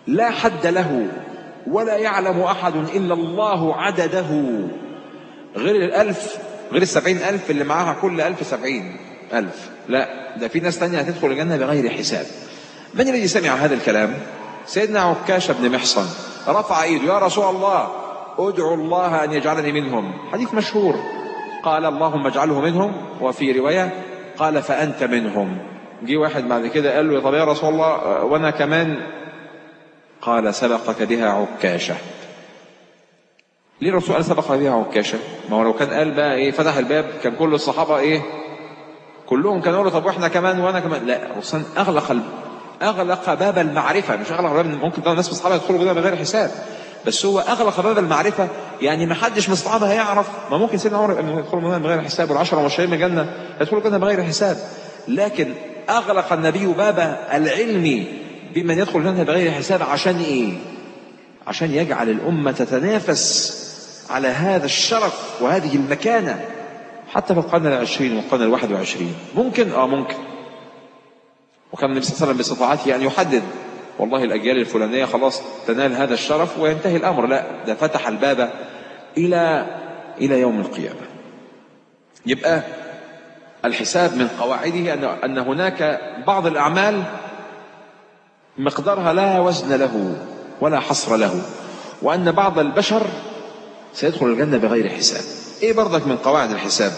لا حد له ولا يعلم أحد إلا الله عدده غير الألف غير السبعين ألف اللي معاها كل ألف سبعين ألف لا ده في ناس تانية هتدخل الجنة بغير حساب من الذي سمع هذا الكلام سيدنا عكاشة بن محصن رفع ايده يا رسول الله ادعو الله ان يجعلني منهم حديث مشهور قال اللهم اجعله منهم وفي روايه قال فانت منهم جه واحد بعد كده قال له طب يا رسول الله وانا كمان قال سبقك بها عكاشه ليه الرسول قال سبق بها عكاشه ما هو لو كان قال بقى ايه فتح الباب كان كل الصحابه ايه كلهم كانوا يقولوا طب واحنا كمان وانا كمان لا الرسول اغلق ال... اغلق باب المعرفه مش اغلق باب ممكن ده الناس من الصحابه يدخلوا جنه بغير حساب بس هو اغلق باب المعرفه يعني ما حدش من الصحابه هيعرف ما ممكن سيدنا عمر يبقى يدخلوا جنه بغير حساب والعشره المبشرين من الجنه يدخلوا جنه بغير حساب لكن اغلق النبي باب العلم بمن يدخل الجنه بغير حساب عشان ايه؟ عشان يجعل الامه تتنافس على هذا الشرف وهذه المكانه حتى في القرن العشرين والقرن الواحد وعشرين ممكن اه ممكن وكان النبي صلى الله عليه وسلم باستطاعته ان يحدد والله الاجيال الفلانيه خلاص تنال هذا الشرف وينتهي الامر لا ده فتح الباب الى الى يوم القيامه يبقى الحساب من قواعده ان ان هناك بعض الاعمال مقدارها لا وزن له ولا حصر له وان بعض البشر سيدخل الجنه بغير حساب ايه برضك من قواعد الحساب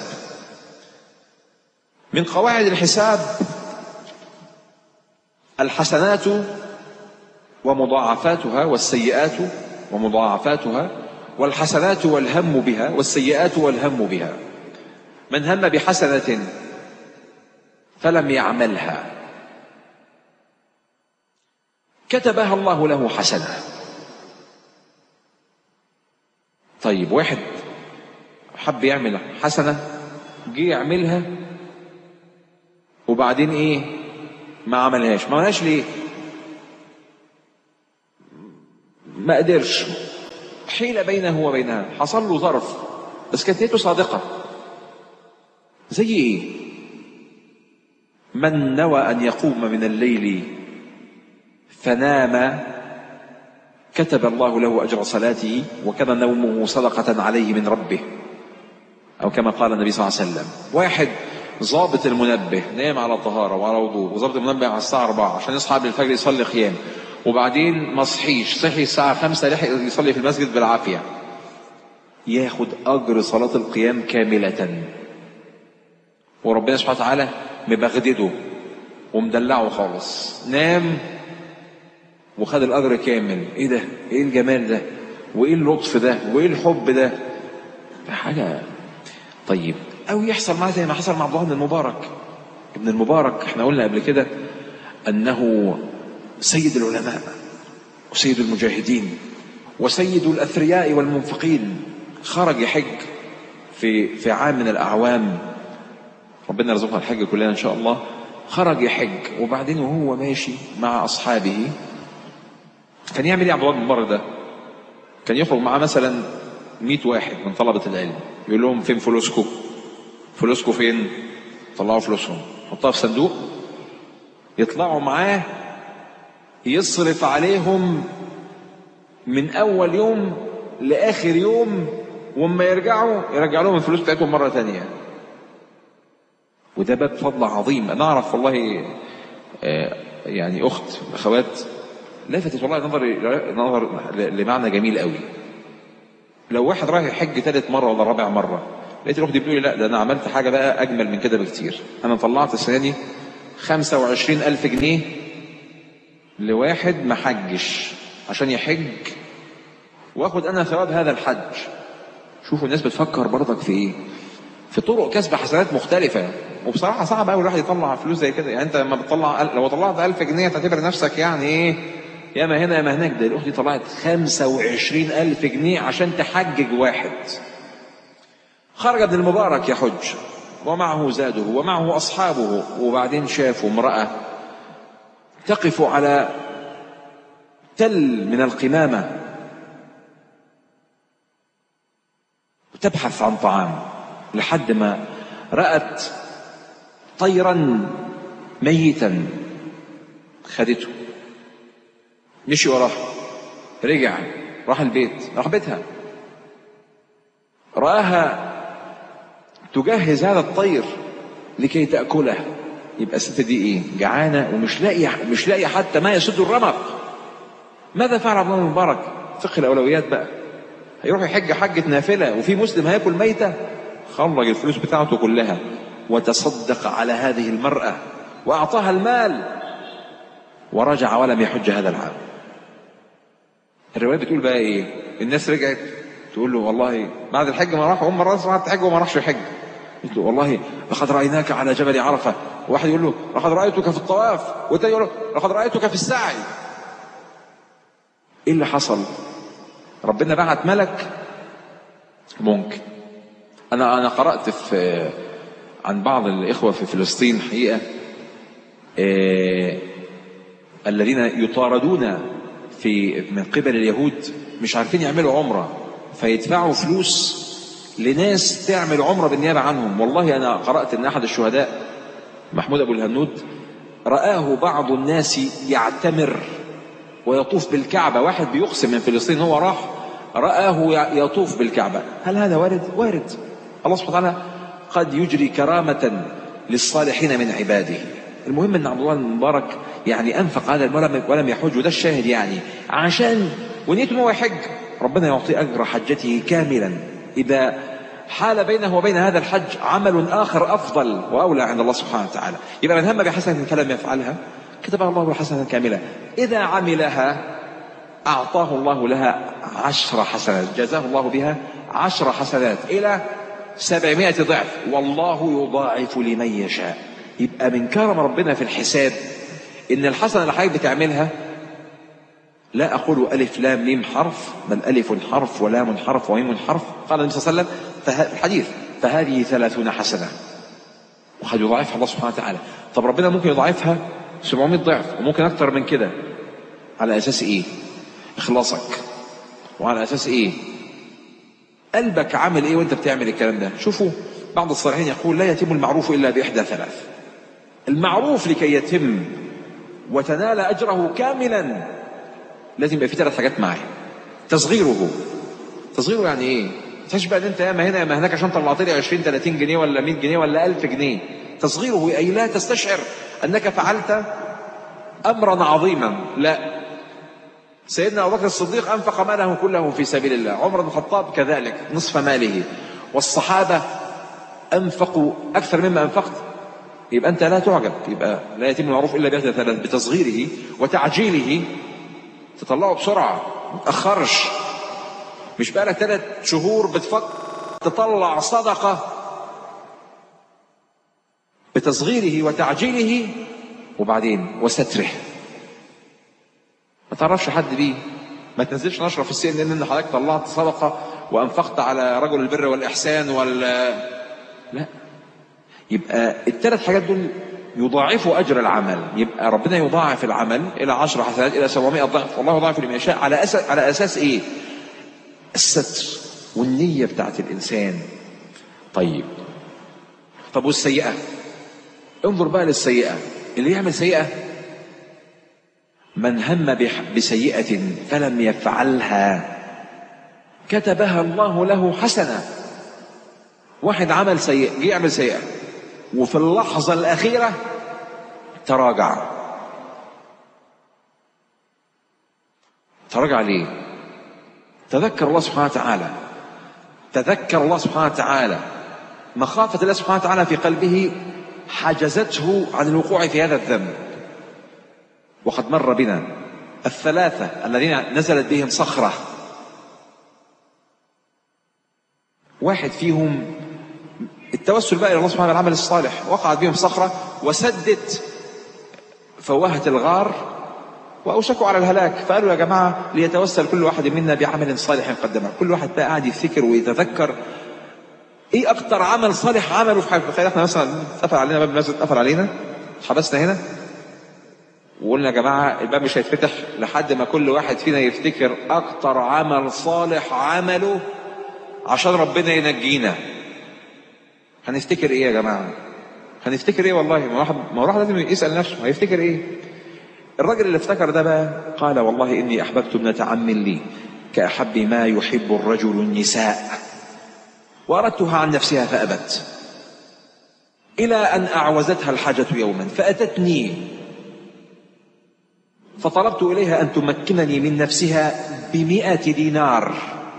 من قواعد الحساب الحسنات ومضاعفاتها والسيئات ومضاعفاتها والحسنات والهم بها والسيئات والهم بها من هم بحسنة فلم يعملها كتبها الله له حسنة طيب واحد حب يعمل حسنة جه يعملها وبعدين ايه ما عملهاش ما عملهاش ليه ما قدرش حيل بينه وبينها حصل له ظرف بس كانت نيته صادقة زي ايه من نوى ان يقوم من الليل فنام كتب الله له اجر صلاته وكان نومه صدقة عليه من ربه او كما قال النبي صلى الله عليه وسلم واحد ظابط المنبه نام على طهاره وعلى وضوء وظابط المنبه على الساعه 4 عشان يصحى قبل الفجر يصلي قيام وبعدين ما صحيش صحي الساعه 5 لحق يصلي في المسجد بالعافيه ياخد اجر صلاه القيام كامله وربنا سبحانه وتعالى مبغدده ومدلعه خالص نام وخد الاجر كامل ايه ده ايه الجمال ده وايه اللطف ده وايه الحب ده حاجه طيب او يحصل معاه زي ما حصل مع عبد الله بن المبارك ابن المبارك احنا قلنا قبل كده انه سيد العلماء وسيد المجاهدين وسيد الاثرياء والمنفقين خرج يحج في في عام من الاعوام ربنا يرزقنا الحج كلنا ان شاء الله خرج يحج وبعدين وهو ماشي مع اصحابه كان يعمل ايه عبد الله بن المبارك ده؟ كان يخرج معاه مثلا 100 واحد من طلبه العلم يقول لهم فين فلوسكم؟ فلوسكم فين؟ طلعوا فلوسهم حطها في صندوق يطلعوا معاه يصرف عليهم من اول يوم لاخر يوم واما يرجعوا يرجع لهم الفلوس بتاعتهم مره تانية وده باب فضل عظيم انا اعرف والله آه يعني اخت اخوات لفتت والله نظري نظر لمعنى جميل قوي لو واحد رايح يحج ثالث مره ولا رابع مره لقيت الاخت بتقول لي لا ده انا عملت حاجه بقى اجمل من كده بكتير انا طلعت السنه دي 25 الف جنيه لواحد ما حجش عشان يحج واخد انا ثواب هذا الحج شوفوا الناس بتفكر برضك في ايه في طرق كسب حسنات مختلفة وبصراحة صعب قوي الواحد يطلع فلوس زي كده يعني انت لما بتطلع لو طلعت 1000 جنيه تعتبر نفسك يعني ايه يا ما هنا يا ما هناك ده الاخت دي طلعت 25000 جنيه عشان تحجج واحد خرج ابن المبارك يحج ومعه زاده ومعه اصحابه وبعدين شافوا امراه تقف على تل من القمامه وتبحث عن طعام لحد ما رأت طيرا ميتا خدته مشي وراها رجع راح البيت راح بيتها رآها تجهز هذا الطير لكي تأكله يبقى الست دي ايه جعانة ومش لاقية مش لاقية حتى ما يسد الرمق ماذا فعل عبد الله المبارك فقه الأولويات بقى هيروح يحج حجة نافلة وفي مسلم هياكل ميتة خرج الفلوس بتاعته كلها وتصدق على هذه المرأة وأعطاها المال ورجع ولم يحج هذا العام الرواية بتقول بقى ايه الناس رجعت تقول له والله بعد الحج ما راح هم راح راح تحج وما راحش يحج قلت له والله لقد رأيناك على جبل عرفة واحد يقول له لقد رأيتك في الطواف والتاني يقول له لقد رأيتك في السعي ايه اللي حصل ربنا بعت ملك ممكن انا انا قرات في عن بعض الاخوه في فلسطين حقيقه آه الذين يطاردون في من قبل اليهود مش عارفين يعملوا عمره فيدفعوا فلوس لناس تعمل عمره بالنيابه عنهم والله انا قرات ان احد الشهداء محمود ابو الهنود رآه بعض الناس يعتمر ويطوف بالكعبة واحد بيقسم من فلسطين هو راح رآه يطوف بالكعبة هل هذا وارد؟ وارد الله سبحانه وتعالى قد يجري كرامة للصالحين من عباده المهم ان عبد الله المبارك يعني انفق هذا ولم ولم يحج وده الشاهد يعني عشان ونيته ان هو يحج ربنا يعطي اجر حجته كاملا اذا حال بينه وبين هذا الحج عمل اخر افضل واولى عند الله سبحانه وتعالى يبقى من هم بحسنه فلم يفعلها كتبها الله له حسنة كاملة إذا عملها أعطاه الله لها عشر حسنات جزاه الله بها عشر حسنات إلى سبعمائة ضعف والله يضاعف لمن يشاء يبقى من كرم ربنا في الحساب إن الحسنة اللي حضرتك بتعملها لا أقول ألف لام ميم حرف بل ألف حرف ولام حرف وميم حرف قال النبي صلى الله عليه وسلم في الحديث فهذه ثلاثون حسنة وقد يضاعفها الله سبحانه وتعالى طب ربنا ممكن يضاعفها 700 ضعف وممكن اكتر من كده على اساس ايه اخلاصك وعلى اساس ايه قلبك عامل ايه وانت بتعمل الكلام ده شوفوا بعض الصالحين يقول لا يتم المعروف الا باحدى ثلاث المعروف لكي يتم وتنال اجره كاملا لازم يبقى في ثلاث حاجات معاه تصغيره تصغيره يعني ايه تشبه ان انت ياما هنا ياما هناك عشان طلعت لي 20 30 جنيه ولا 100 جنيه ولا 1000 جنيه تصغيره اي لا تستشعر انك فعلت امرا عظيما لا سيدنا ابو بكر الصديق انفق ماله كله في سبيل الله عمر بن الخطاب كذلك نصف ماله والصحابه انفقوا اكثر مما انفقت يبقى انت لا تعجب يبقى لا يتم المعروف الا باحدى ثلاث بتصغيره وتعجيله تطلعه بسرعه ما تاخرش مش بقالك ثلاث شهور بتفكر تطلع صدقه بتصغيره وتعجيله وبعدين وستره ما تعرفش حد بيه ما تنزلش نشرة في السي ان ان حضرتك طلعت صدقه وانفقت على رجل البر والاحسان ولا لا يبقى الثلاث حاجات دول يضاعفوا اجر العمل يبقى ربنا يضاعف العمل الى عشر حسنات الى 700 ضعف والله يضاعف لمن يشاء على اساس على اساس ايه؟ الستر والنيه بتاعت الانسان طيب طب والسيئه انظر بقى للسيئة اللي يعمل سيئة من هم بسيئة فلم يفعلها كتبها الله له حسنة واحد عمل سيئة جه يعمل سيئة وفي اللحظة الأخيرة تراجع تراجع ليه؟ تذكر الله سبحانه وتعالى تذكر الله سبحانه وتعالى مخافة الله سبحانه وتعالى في قلبه حجزته عن الوقوع في هذا الذنب وقد مر بنا الثلاثة الذين نزلت بهم صخرة واحد فيهم التوسل بقى إلى الله سبحانه العمل الصالح وقعت بهم صخرة وسدت فوهة الغار وأوشكوا على الهلاك فقالوا يا جماعة ليتوسل كل واحد منا بعمل صالح قدمه كل واحد بقى قاعد يفتكر ويتذكر ايه اكتر عمل صالح عمله في حياته تخيل احنا مثلا اتقفل علينا باب المسجد اتقفل علينا حبسنا هنا وقلنا يا جماعه الباب مش هيتفتح لحد ما كل واحد فينا يفتكر اكتر عمل صالح عمله عشان ربنا ينجينا هنفتكر ايه يا جماعه هنفتكر ايه والله ما واحد ما واحد لازم يسال نفسه هيفتكر ايه الراجل اللي افتكر ده بقى قال والله إني أحببت ابنة عم لي كأحب ما يحب الرجل النساء وأردتها عن نفسها فأبت إلى أن أعوزتها الحاجة يوما فأتتني فطلبت إليها أن تمكنني من نفسها بمئة دينار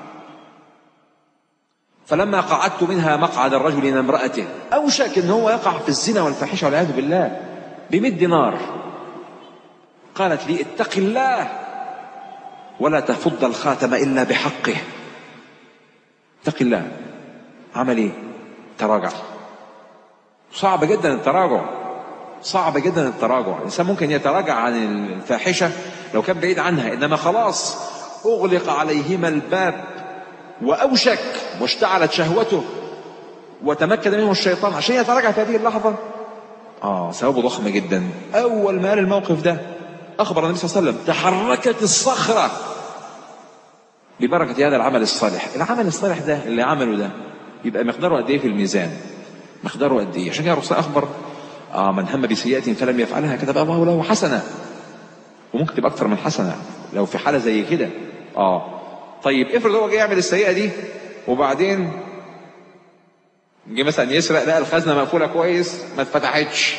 فلما قعدت منها مقعد الرجل من امرأته أوشك أن هو يقع في الزنا والفاحشة والعياذ بالله بمئة دينار قالت لي اتق الله ولا تفض الخاتم إلا بحقه اتق الله عمل ايه تراجع صعب جدا التراجع صعب جدا التراجع الانسان ممكن يتراجع عن الفاحشه لو كان بعيد عنها انما خلاص اغلق عليهما الباب واوشك واشتعلت شهوته وتمكن منه الشيطان عشان يتراجع في هذه اللحظه اه ثوابه ضخم جدا اول ما قال الموقف ده اخبر النبي صلى الله عليه وسلم تحركت الصخره ببركه هذا العمل الصالح العمل الصالح ده اللي عمله ده يبقى مقداره قد ايه في الميزان مقداره قد ايه عشان كده الرسول اخبر آه من هم بسيئة فلم يفعلها كتب الله له حسنة وممكن تبقى أكثر من حسنة لو في حالة زي كده آه طيب افرض هو جاي يعمل السيئة دي وبعدين جه مثلا يسرق لقى الخزنة مقفولة كويس ما اتفتحتش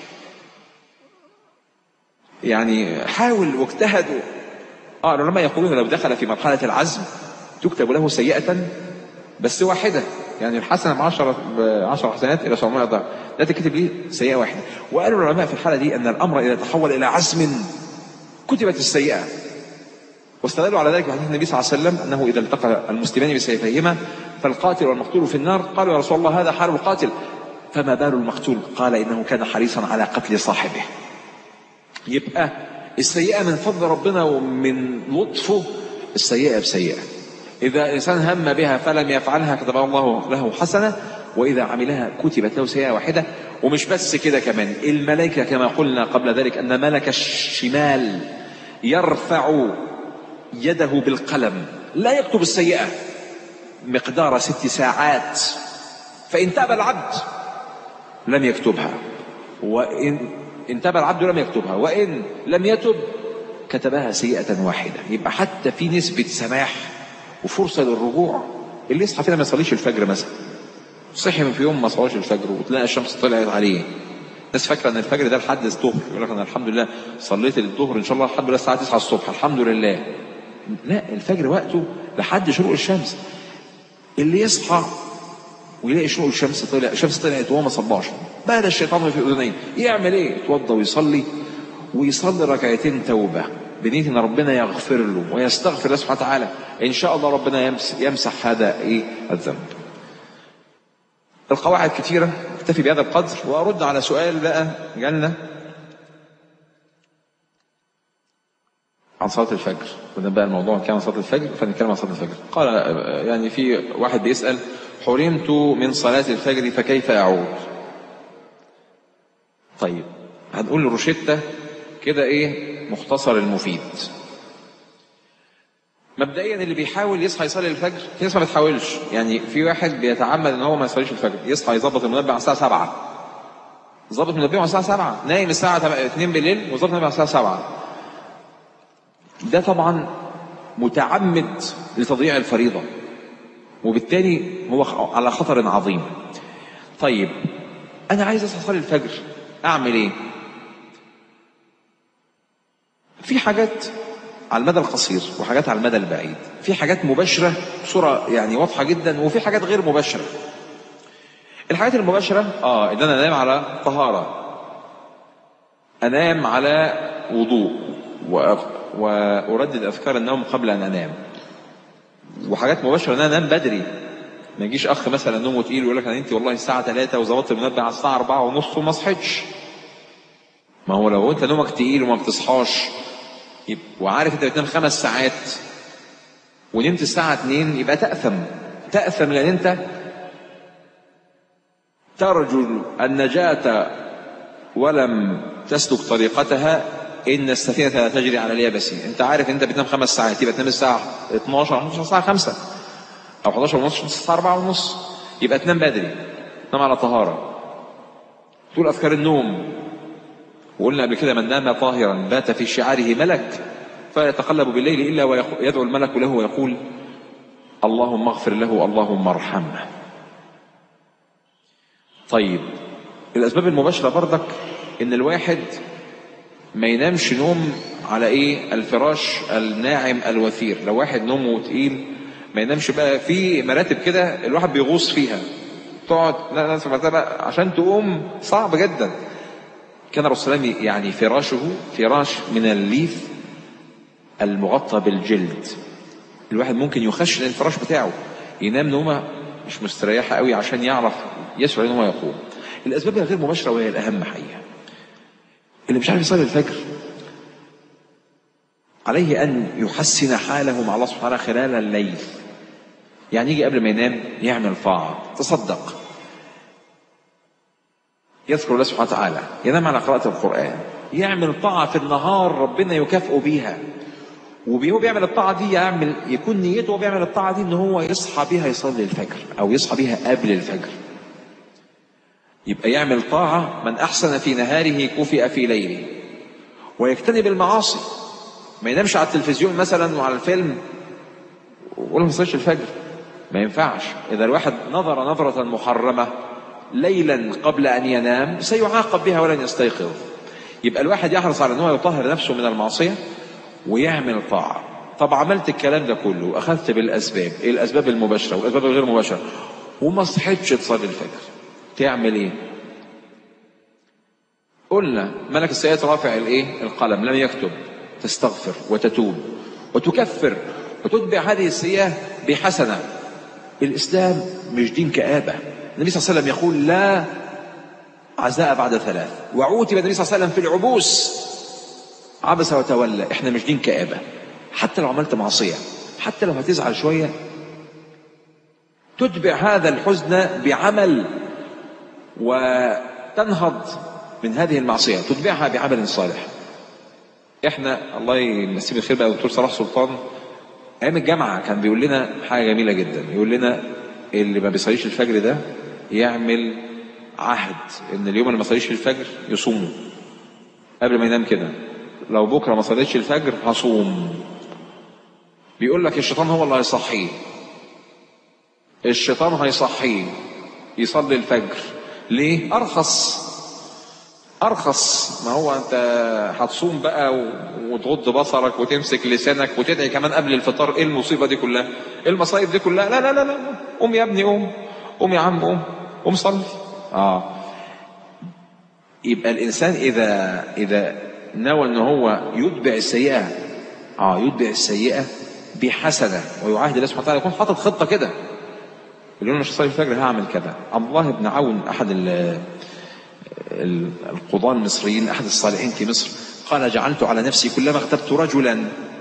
يعني حاول واجتهد اه العلماء يقولون لو دخل في مرحلة العزم تكتب له سيئة بس واحدة يعني الحسنة بعشرة بعشر حسنات إلى 700 ضعف لا تكتب لي سيئة واحدة وقالوا العلماء في الحالة دي أن الأمر إذا تحول إلى عزم كتبت السيئة واستدلوا على ذلك بحديث النبي صلى الله عليه وسلم أنه إذا التقى المسلمان بسيفيهما فالقاتل والمقتول في النار قالوا يا رسول الله هذا حال القاتل فما بال المقتول قال إنه كان حريصا على قتل صاحبه يبقى السيئة من فضل ربنا ومن لطفه السيئة بسيئة إذا الإنسان هم بها فلم يفعلها كتب الله له حسنة وإذا عملها كتبت له سيئة واحدة ومش بس كده كمان الملائكة كما قلنا قبل ذلك أن ملك الشمال يرفع يده بالقلم لا يكتب السيئة مقدار ست ساعات فإن تاب العبد لم يكتبها وإن إن تاب العبد لم يكتبها وإن لم يتب كتبها سيئة واحدة يبقى حتى في نسبة سماح وفرصة للرجوع اللي يصحى فينا ما يصليش الفجر مثلا صحي من في يوم ما صلاش الفجر وتلاقي الشمس طلعت عليه الناس فاكره ان الفجر ده لحد الظهر يقول لك انا الحمد لله صليت الظهر ان شاء الله الحمد لله الساعه 9 الصبح الحمد لله لا الفجر وقته لحد شروق الشمس اللي يصحى ويلاقي شروق الشمس طلع الشمس طلعت وهو ما صلاش بدا الشيطان في اذنيه يعمل ايه؟ يتوضا ويصلي ويصلي ركعتين توبه بنية ان ربنا يغفر له ويستغفر له سبحانه وتعالى ان شاء الله ربنا يمسح هذا ايه الذنب القواعد كثيرة اكتفي بهذا القدر وأرد على سؤال بقى جالنا عن صلاة الفجر كنا بقى الموضوع كان عن صلاة الفجر فنتكلم عن صلاة الفجر قال يعني في واحد بيسأل حرمت من صلاة الفجر فكيف أعود طيب هنقول روشتة كده ايه مختصر المفيد مبدئيا اللي بيحاول يصحى يصلي الفجر في ناس ما بتحاولش يعني في واحد بيتعمد ان هو ما يصليش الفجر يصحى يظبط المنبه على الساعه 7 ظبط المنبه على الساعه 7 نايم الساعه 2 بالليل وظبط المنبه على الساعه 7 ده طبعا متعمد لتضييع الفريضه وبالتالي هو على خطر عظيم طيب انا عايز اصحى اصلي الفجر اعمل ايه في حاجات على المدى القصير وحاجات على المدى البعيد في حاجات مباشرة بصورة يعني واضحة جدا وفي حاجات غير مباشرة الحاجات المباشرة اه ان انا انام على طهارة انام على وضوء واردد اذكار النوم قبل ان انام وحاجات مباشرة ان انا انام بدري ما يجيش اخ مثلا نومه تقيل ويقول لك انا انت والله الساعة 3 وظبطت المنبه على الساعة 4 ونص وما صحيتش ما هو لو انت نومك تقيل وما بتصحاش وعارف انت بتنام خمس ساعات ونمت الساعة 2 يبقى تأثم تأثم لأن أنت ترجو النجاة ولم تسلك طريقتها إن السفينة لا تجري على اليابس أنت عارف أنت بتنام خمس ساعات يبقى تنام الساعة 12 أو الساعة 5 أو 11 ونص الساعة 4 ونص يبقى تنام بدري تنام على طهارة تقول أذكار النوم وقلنا قبل كده من نام طاهرا بات في شعاره ملك فيتقلب بالليل الا ويدعو الملك له ويقول اللهم اغفر له اللهم ارحمه طيب الاسباب المباشره برضك ان الواحد ما ينامش نوم على ايه الفراش الناعم الوثير لو واحد نومه تقيل ما ينامش بقى في مراتب كده الواحد بيغوص فيها تقعد لا لا سمعتها بقى عشان تقوم صعب جدا كان الرسول صلى الله عليه وسلم يعني فراشه فراش من الليف المغطى بالجلد الواحد ممكن يخشن الفراش بتاعه ينام نومه مش مستريحه قوي عشان يعرف يسرع ان هو يقوم الاسباب الغير مباشره وهي الاهم حقيقه اللي مش عارف يصلي الفجر عليه ان يحسن حاله مع الله سبحانه خلال الليل يعني يجي قبل ما ينام يعمل طاعه تصدق يذكر الله سبحانه وتعالى ينام على قراءة القرآن يعمل طاعة في النهار ربنا يكافئه بيها وهو بيعمل الطاعة دي يعمل يكون نيته وهو بيعمل الطاعة دي ان هو يصحى بيها يصلي الفجر او يصحى بيها قبل الفجر يبقى يعمل طاعة من احسن في نهاره كفئ في ليله ويجتنب المعاصي ما ينامش على التلفزيون مثلا وعلى الفيلم ولا ما يصليش الفجر ما ينفعش اذا الواحد نظر نظرة محرمة ليلا قبل ان ينام سيعاقب بها ولن يستيقظ يبقى الواحد يحرص على ان هو يطهر نفسه من المعصيه ويعمل طاعه طب عملت الكلام ده كله واخذت بالاسباب ايه الاسباب المباشره والاسباب الغير مباشره وما صحتش تصلي الفجر تعمل ايه قلنا ملك السيئات رافع الايه القلم لم يكتب تستغفر وتتوب وتكفر وتتبع هذه السيئه بحسنه الاسلام مش دين كابه النبي صلى الله عليه وسلم يقول لا عزاء بعد ثلاث وعوتب النبي صلى الله عليه وسلم في العبوس عبس وتولى احنا مش دين كآبة حتى لو عملت معصية حتى لو هتزعل شوية تتبع هذا الحزن بعمل وتنهض من هذه المعصية تتبعها بعمل صالح احنا الله يمسيه بالخير بقى دكتور صلاح سلطان ايام الجامعة كان بيقول لنا حاجة جميلة جدا يقول لنا اللي ما بيصليش الفجر ده يعمل عهد ان اليوم اللي ما صليش الفجر يصومه قبل ما ينام كده لو بكره ما صليتش الفجر هصوم بيقول لك الشيطان هو اللي هيصحيه الشيطان هيصحيه يصلي الفجر ليه ارخص ارخص ما هو انت هتصوم بقى وتغض بصرك وتمسك لسانك وتدعي كمان قبل الفطار ايه المصيبه دي كلها ايه المصايب دي كلها لا لا لا لا قوم يا ابني قوم قوم يا عم قوم قوم صلي اه يبقى الانسان اذا اذا نوى ان هو يتبع السيئه اه يتبع السيئه بحسنه ويعاهد الله سبحانه وتعالى يكون حاطط خطه كده يقول له مش هصلي الفجر هعمل كذا عبد الله بن عون احد القضاة المصريين أحد الصالحين في مصر قال جعلت على نفسي كلما اغتبت رجلا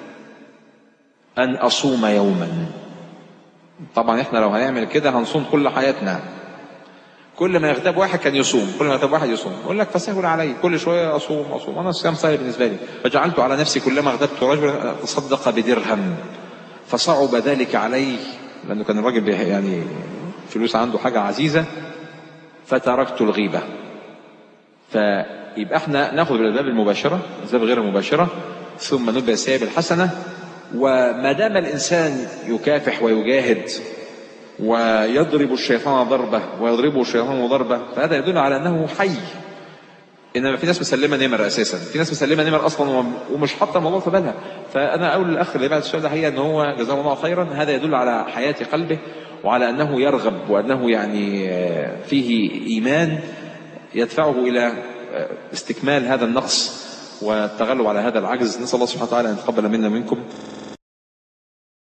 أن أصوم يوما طبعا احنا لو هنعمل كده هنصوم كل حياتنا كل ما يغتاب واحد كان يصوم كل ما يغتاب واحد يصوم يقول لك فسهل علي كل شويه اصوم اصوم انا الصيام سهل بالنسبه لي فجعلت على نفسي كلما اغتبت رجلا تصدق بدرهم فصعب ذلك علي لانه كان الراجل يعني فلوس عنده حاجه عزيزه فتركت الغيبه فيبقى احنا ناخذ بالاسباب المباشره الاسباب غير المباشره ثم نتبع السيئه بالحسنه وما دام الانسان يكافح ويجاهد ويضرب الشيطان ضربه ويضربه الشيطان ضربه فهذا يدل على انه حي انما في ناس مسلمه نمر اساسا في ناس مسلمه نمر اصلا ومش حاطه الموضوع في بالها فانا اقول للاخ اللي بعد السؤال ده حقيقه ان هو جزاه الله خيرا هذا يدل على حياه قلبه وعلى انه يرغب وانه يعني فيه ايمان يدفعه الى استكمال هذا النقص والتغلب على هذا العجز نسال الله سبحانه وتعالى ان يتقبل منا منكم